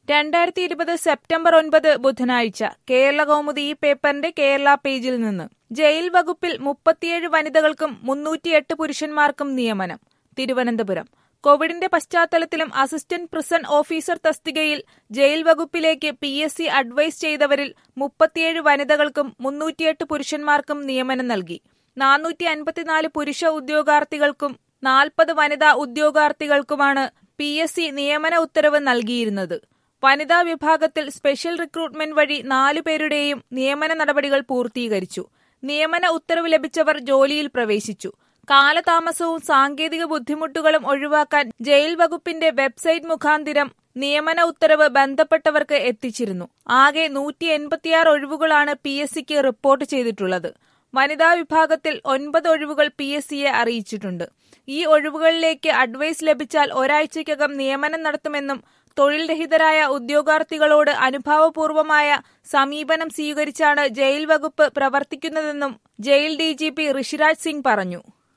രണ്ടായിരത്തി ഇരുപത് സെപ്റ്റംബർ ഒൻപത് ബുധനാഴ്ച കേരള കൗമുദി ഈ പേപ്പറിന്റെ കേരള പേജിൽ നിന്ന് ജയിൽ വകുപ്പിൽ മുപ്പത്തിയേഴ് വനിതകൾക്കും മുന്നൂറ്റിയെട്ട് പുരുഷന്മാർക്കും നിയമനം തിരുവനന്തപുരം കോവിഡിന്റെ പശ്ചാത്തലത്തിലും അസിസ്റ്റന്റ് പ്രിസൺ ഓഫീസർ തസ്തികയിൽ ജയിൽ വകുപ്പിലേക്ക് പി എസ് സി അഡ്വൈസ് ചെയ്തവരിൽ മുപ്പത്തിയേഴ് വനിതകൾക്കും മുന്നൂറ്റിയെട്ട് പുരുഷന്മാർക്കും നിയമനം നൽകി നാനൂറ്റി അൻപത്തിനാല് പുരുഷ ഉദ്യോഗാർത്ഥികൾക്കും നാൽപ്പത് വനിതാ ഉദ്യോഗാർത്ഥികൾക്കുമാണ് പി എസ് സി നിയമന ഉത്തരവ് നൽകിയിരുന്നത് വനിതാ വിഭാഗത്തിൽ സ്പെഷ്യൽ റിക്രൂട്ട്മെന്റ് വഴി നാലു പേരുടെയും നിയമന നടപടികൾ പൂർത്തീകരിച്ചു നിയമന ഉത്തരവ് ലഭിച്ചവർ ജോലിയിൽ പ്രവേശിച്ചു കാലതാമസവും സാങ്കേതിക ബുദ്ധിമുട്ടുകളും ഒഴിവാക്കാൻ ജയിൽ വകുപ്പിന്റെ വെബ്സൈറ്റ് മുഖാന്തിരം നിയമന ഉത്തരവ് ബന്ധപ്പെട്ടവർക്ക് എത്തിച്ചിരുന്നു ആകെ നൂറ്റി എൺപത്തിയാറ് ഒഴിവുകളാണ് പി എസ് സിക്ക് റിപ്പോർട്ട് ചെയ്തിട്ടുള്ളത് വനിതാ വിഭാഗത്തിൽ ഒൻപത് ഒഴിവുകൾ പി എസ് സിയെ അറിയിച്ചിട്ടുണ്ട് ഈ ഒഴിവുകളിലേക്ക് അഡ്വൈസ് ലഭിച്ചാൽ ഒരാഴ്ചയ്ക്കകം നിയമനം നടത്തുമെന്നും തൊഴിൽ രഹിതരായ ഉദ്യോഗാർത്ഥികളോട് അനുഭാവപൂർവമായ സമീപനം സ്വീകരിച്ചാണ് ജയിൽ വകുപ്പ് പ്രവർത്തിക്കുന്നതെന്നും jail D G P Rishiraj Singh പറഞ്ഞു